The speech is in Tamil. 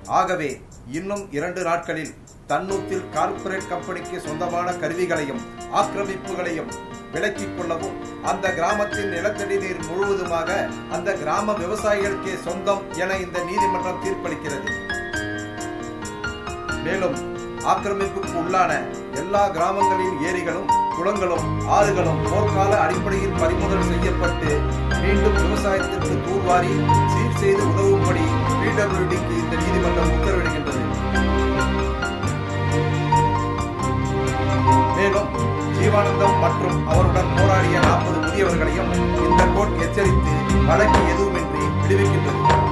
ஆகவே இன்னும் இரண்டு நாட்களில் தன்னூத்தில் கார்ப்பரேட் கம்பெனிக்கு சொந்தமான கருவிகளையும் ஆக்கிரமிப்புகளையும் விலக்கிக் கொள்ளவும் அந்த கிராமத்தின் நிலத்தடி நீர் முழுவதுமாக அந்த கிராம விவசாயிகளுக்கே சொந்தம் என இந்த நீதிமன்றம் தீர்ப்பளிக்கிறது மேலும் ஆக்கிரமிப்புக்கு உள்ளான எல்லா கிராமங்களின் ஏரிகளும் குளங்களும் ஆறுகளும் போர்க்கால அடிப்படையில் பறிமுதல் செய்யப்பட்டு மீண்டும் விவசாயத்திற்கு தூர்வாரி சீர் செய்து உதவும்படி பிடபிள்யூடிக்கு இந்த நீதிமன்றம் உத்தரவிடுகின்றது மேலும் ஜீவானந்தம் மற்றும் அவருடன் போராடிய நாற்பது முதியவர்களையும் இந்த கோர்ட் எச்சரித்து வழக்கு எதுவுமின்றி விடுவிக்கின்றது